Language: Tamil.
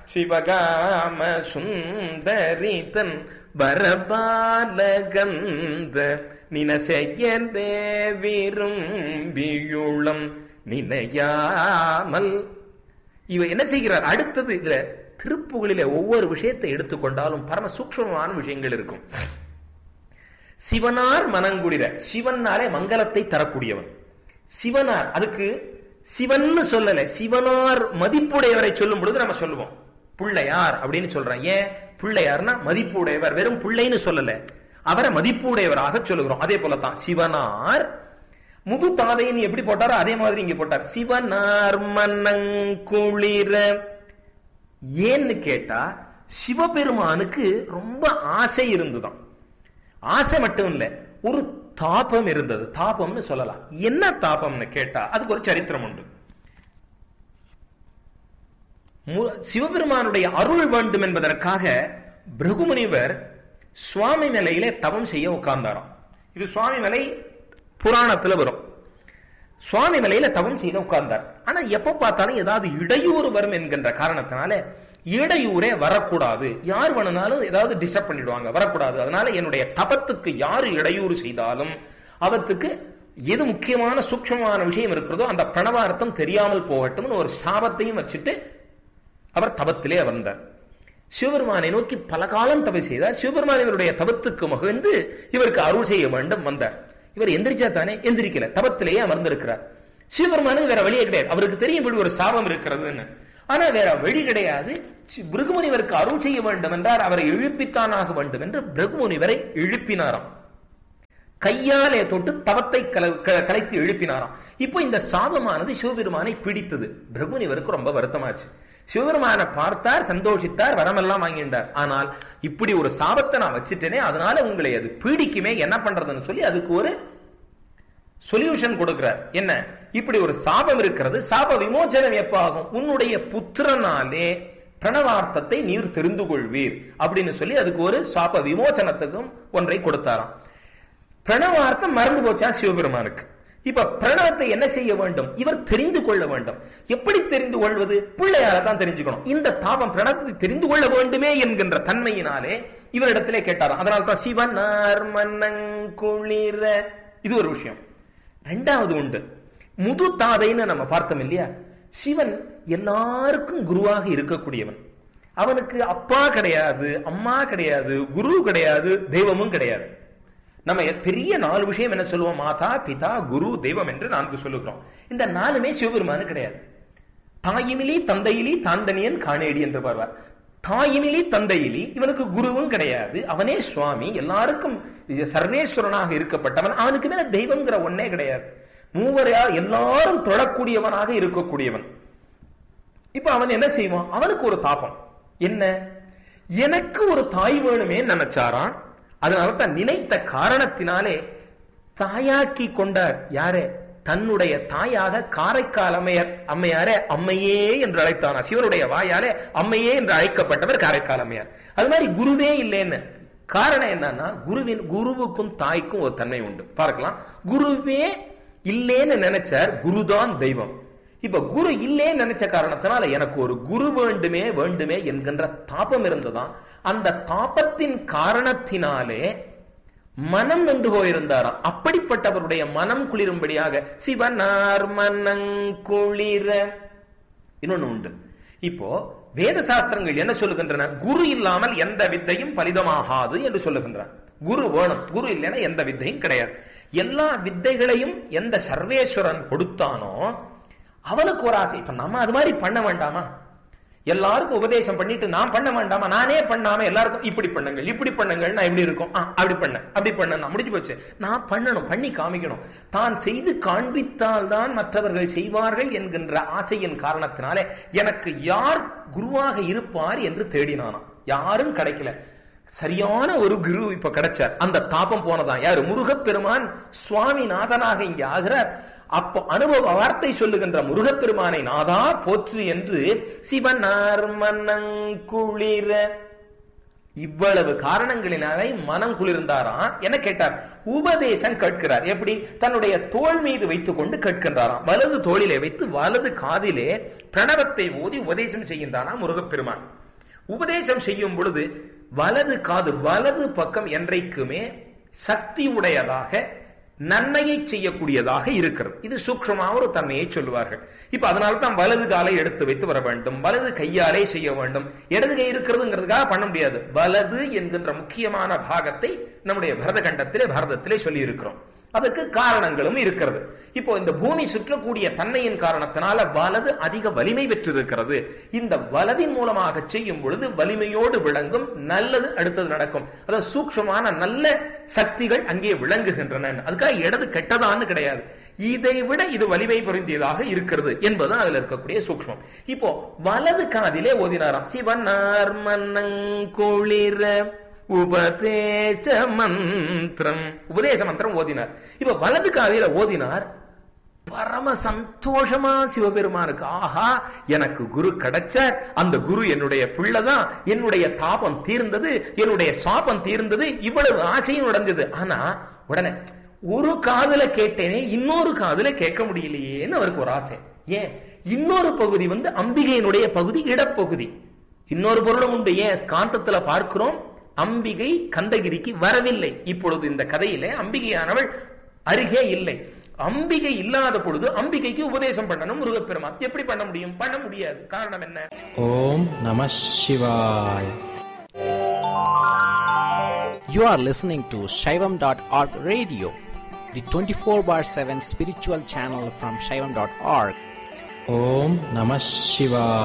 சிவகாம சுந்தரிதன் வரபாலகந்த நினசெய்யதே விரும்பியுளம் நினையாமல் இவ என்ன செய்கிறார் அடுத்தது இதுல திருப்புகளில ஒவ்வொரு விஷயத்தை எடுத்துக்கொண்டாலும் பரம சூக்ஷ்மமான விஷயங்கள் இருக்கும் சிவனார் மனங்குளிர சிவனாலே மங்களத்தை தரக்கூடியவன் சிவனார் அதுக்கு சிவன்னு சொல்லல சிவனார் மதிப்புடையவரை சொல்லும் பொழுது நம்ம சொல்லுவோம் பிள்ளையார் அப்படின்னு சொல்றோம் ஏன் பிள்ளையார்னா மதிப்புடையவர் வெறும் பிள்ளைன்னு சொல்லல அவரை மதிப்புடையவராக சொல்லுகிறோம் அதே போலதான் சிவனார் முது தாதைன்னு எப்படி போட்டாரோ அதே மாதிரி இங்க போட்டார் சிவனார் மன்னங்குளிர ஏன்னு கேட்டா சிவபெருமானுக்கு ரொம்ப ஆசை இருந்துதான் ஆசை மட்டும் இல்ல ஒரு தாபம் இருந்தது தாபம்னு சொல்லலாம் என்ன தாபம்னு கேட்டா அதுக்கு ஒரு சரித்திரம் உண்டு மு- சிவபெருமானுடைய அருள் வேண்டும் என்பதற்காக பிருகுமுனிவர் சுவாமி நிலையிலே தவம் செய்ய உட்கார்ந்தாராம் இது சுவாமி நிலை புராணத்துல வரும் சுவாமி நிலையில தவம் செய்த உட்கார்ந்தார் ஆனா எப்ப பார்த்தாலும் ஏதாவது இடையூறு வரும் என்கின்ற காரணத்தினால இடையூறே வரக்கூடாது யார் வேணும்னாலும் ஏதாவது டிஸ்டர்ப் பண்ணிடுவாங்க வரக்கூடாது அதனால என்னுடைய தபத்துக்கு யார் இடையூறு செய்தாலும் அவத்துக்கு எது முக்கியமான சூக்ஷ்மமான விஷயம் இருக்கிறதோ அந்த பிரணவார்த்தம் தெரியாமல் போகட்டும்னு ஒரு சாபத்தையும் வச்சுட்டு அவர் தபத்திலே அமர்ந்தார் சிவபெருமானை நோக்கி பல காலம் தபை செய்தார் சிவபெருமான் இவருடைய தபத்துக்கு மகிழ்ந்து இவருக்கு அருள் செய்ய வேண்டும் வந்தார் இவர் எந்திரிச்சா தானே எந்திரிக்கல தபத்திலேயே அமர்ந்திருக்கிறார் சிவபெருமானுக்கு வேற வழியே கிடையாது அவருக்கு தெரியும் இப்படி ஒரு சாபம் இருக்கிறதுன்னு ஆனா வேற வழி கிடையாது சி- பிருகுமுனிவருக்கு அருள் செய்ய வேண்டும் என்றார் அவரை எழுப்பித்தானாக வேண்டும் என்று பிருகுமுனிவரை எழுப்பினாராம் கையாலே தொட்டு தவத்தை கல- க- கலைத்து எழுப்பினாராம் இப்போ இந்த சாபமானது சிவபெருமானை பிடித்தது பிரகுமுனிவருக்கு ரொம்ப வருத்தமாச்சு சிவபெருமானை பார்த்தார் சந்தோஷித்தார் வரமெல்லாம் வாங்கிட்டார் ஆனால் இப்படி ஒரு சாபத்தை நான் வச்சுட்டேனே அதனால உங்களை அது பீடிக்குமே என்ன பண்றதுன்னு சொல்லி அதுக்கு ஒரு சொல்யூஷன் கொடுக்கிறார் என்ன இப்படி ஒரு சாபம் இருக்கிறது சாப விமோச்சனம் எப்ப ஆகும் உன்னுடைய புத்திரனாலே பிரணவார்த்தத்தை நீர் தெரிந்து கொள்வீர் அப்படின்னு சொல்லி அதுக்கு ஒரு சாப விமோச்சனத்துக்கும் ஒன்றை கொடுத்தாராம் பிரணவார்த்தம் மறந்து போச்சா சிவபெருமானுக்கு இப்ப பிரணவத்தை என்ன செய்ய வேண்டும் இவர் தெரிந்து கொள்ள வேண்டும் எப்படி தெரிந்து கொள்வது பிள்ளையார தான் தெரிஞ்சுக்கணும் இந்த தாபம் பிரணவத்தை தெரிந்து கொள்ள வேண்டுமே என்கின்ற தன்மையினாலே இவரிடத்திலே கேட்டாராம் அதனால தான் சிவனார் மன்னங்குளிர இது ஒரு விஷயம் ரெண்டாவது உண்டு முது தாதைன்னு நம்ம பார்த்தோம் இல்லையா சிவன் எல்லாருக்கும் குருவாக இருக்கக்கூடியவன் அவனுக்கு அப்பா கிடையாது அம்மா கிடையாது குரு கிடையாது தெய்வமும் கிடையாது நம்ம பெரிய நாலு விஷயம் என்ன சொல்லுவோம் மாதா பிதா குரு தெய்வம் என்று நான்கு சொல்லுகிறோம் இந்த நாலுமே சிவபெருமானு கிடையாது தாயிமிலி தந்தையிலி தாண்டனியன் காணேடி என்று பாருவார் தாயிமிலி தந்தையிலி இவனுக்கு குருவும் கிடையாது அவனே சுவாமி எல்லாருக்கும் சர்வேஸ்வரனாக இருக்கப்பட்டவன் அவனுக்கு மேல தெய்வம்ங்கிற ஒன்னே கிடையாது மூவரையா எல்லாரும் தொழக்கூடியவனாக இருக்கக்கூடியவன் இப்ப அவன் என்ன செய்வான் அவனுக்கு ஒரு தாபம் என்ன எனக்கு ஒரு தாய் வேணுமே நினைச்சாரான் அதனால தான் நினைத்த காரணத்தினாலே தாயாக்கி கொண்டார் யாரே தன்னுடைய தாயாக காரைக்கால் அம்மையார் அம்மையாரே அம்மையே என்று அழைத்தானா சிவனுடைய வாயாலே அம்மையே என்று அழைக்கப்பட்டவர் காரைக்கால் அம்மையார் அது மாதிரி குருவே இல்லைன்னு காரணம் என்னன்னா குருவின் குருவுக்கும் தாய்க்கும் ஒரு தன்மை உண்டு பார்க்கலாம் குருவே இல்லேன்னு நினைச்சார் குருதான் தெய்வம் இப்ப குரு இல்லேன்னு நினைச்ச காரணத்தினால எனக்கு ஒரு குரு வேண்டுமே வேண்டுமே என்கின்ற தாபம் இருந்ததாம் அந்த தாபத்தின் காரணத்தினாலே மனம் நொந்து போயிருந்தாராம் அப்படிப்பட்டவருடைய மனம் குளிரும்படியாக சிவனார் மனங்குளிர இன்னொன்னு உண்டு இப்போ வேத சாஸ்திரங்கள் என்ன சொல்லுகின்றன குரு இல்லாமல் எந்த வித்தையும் பலிதமாகாது என்று சொல்லுகின்றன குரு வேணும் குரு இல்லைன்னா எந்த வித்தையும் கிடையாது எல்லா வித்தைகளையும் எந்த சர்வேஸ்வரன் கொடுத்தானோ அவனுக்கு ஒரு ஆசை இப்ப நம்ம அது மாதிரி பண்ண வேண்டாமா எல்லாருக்கும் உபதேசம் பண்ணிட்டு நான் பண்ண வேண்டாமா நானே பண்ணாம எல்லாருக்கும் இப்படி பண்ணுங்கள் இப்படி பண்ணுங்கள் நான் எப்படி இருக்கும் ஆ, அப்படி பண்ண அப்படி பண்ண நான் முடிஞ்சு போச்சு நான் பண்ணணும் பண்ணி காமிக்கணும் தான் செய்து காண்பித்தால் தான் மற்றவர்கள் செய்வார்கள் என்கின்ற ஆசையின் காரணத்தினாலே எனக்கு யார் குருவாக இருப்பார் என்று தேடினானாம் யாரும் கிடைக்கல சரியான ஒரு குரு இப்ப கிடைச்சார் அந்த தாபம் போனதான் யாரு முருகப்பெருமான் சுவாமிநாதனாக இங்க ஆகிறார் அப்போ அனுபவ வார்த்தை சொல்லுகின்ற முருகப்பெருமானை நாதா போற்று என்று சிவனார் மன்னங்குளிர இவ்வளவு காரணங்களினாலே மனம் குளிர்ந்தாராம் என கேட்டார் உபதேசம் கேட்கிறார் எப்படி தன்னுடைய தோள் மீது வைத்துக் கொண்டு கேட்கின்றாராம் வலது தோளிலே வைத்து வலது காதிலே பிரணவத்தை ஓதி உபதேசம் செய்கின்றாராம் முருகப்பெருமான் உபதேசம் செய்யும் பொழுது வலது காது வலது பக்கம் என்றைக்குமே சக்தி உடையதாக நன்மையை செய்யக்கூடியதாக இருக்கிறது இது சூக்ஷமாக ஒரு தன்மையை சொல்லுவார்கள் இப்ப அதனால தான் வலது காலை எடுத்து வைத்து வர வேண்டும் வலது கையாலே செய்ய வேண்டும் இடது கை இருக்கிறதுங்கிறதுக்காக பண்ண முடியாது வலது என்கின்ற முக்கியமான பாகத்தை நம்முடைய பரத கண்டத்திலே பாரதத்திலே சொல்லி இருக்கிறோம் அதற்கு காரணங்களும் இருக்கிறது இப்போ இந்த பூமி சுற்றக்கூடிய தன்மையின் காரணத்தினால வலது அதிக வலிமை பெற்றிருக்கிறது இந்த வலதின் மூலமாக செய்யும் பொழுது வலிமையோடு விளங்கும் நல்லது அடுத்தது நடக்கும் அதாவது சூக்ஷமான நல்ல சக்திகள் அங்கே விளங்குகின்றன அதுக்காக இடது கெட்டதான்னு கிடையாது இதை விட இது வலிமை பொருந்தியதாக இருக்கிறது என்பது அதுல இருக்கக்கூடிய சூக்ஷ்மம் இப்போ வலது காதிலே ஓதினாராம் சிவனார் மன்னங்கொளிர உபதேச மந்திரம் உபதேச மந்திரம் ஓதினார் இப்ப வலது காதில ஓதினார் பரம சந்தோஷமா சிவபெருமானுக்கு ஆஹா எனக்கு குரு கிடைச்சார் அந்த குரு என்னுடைய பிள்ளைதான் என்னுடைய தாபம் தீர்ந்தது என்னுடைய சாபம் தீர்ந்தது இவ்வளவு ஆசையும் உடைஞ்சது ஆனா உடனே ஒரு காதுல கேட்டேனே இன்னொரு காதுல கேட்க முடியலையேன்னு அவருக்கு ஒரு ஆசை ஏன் இன்னொரு பகுதி வந்து அம்பிகையினுடைய பகுதி இடப்பகுதி இன்னொரு பொருளும் உண்டு ஏன் ஸ்காந்தத்துல பார்க்கிறோம் அம்பிகை கந்தகிரிக்கு வரவில்லை இப்பொழுது இந்த கதையிலே அம்பிகையானவள் அருகே இல்லை அம்பிகை இல்லாத பொழுது அம்பிகைக்கு உபதேசம் பண்ணணும் முருகப்பெருமான் எப்படி பண்ண முடியும் பண்ண முடியாது காரணம் என்ன ஓம் நம சிவாய் You are listening to Shaivam.org radio, the 24 bar 7 spiritual channel from Shaivam.org. ஓம் நம சிவாய்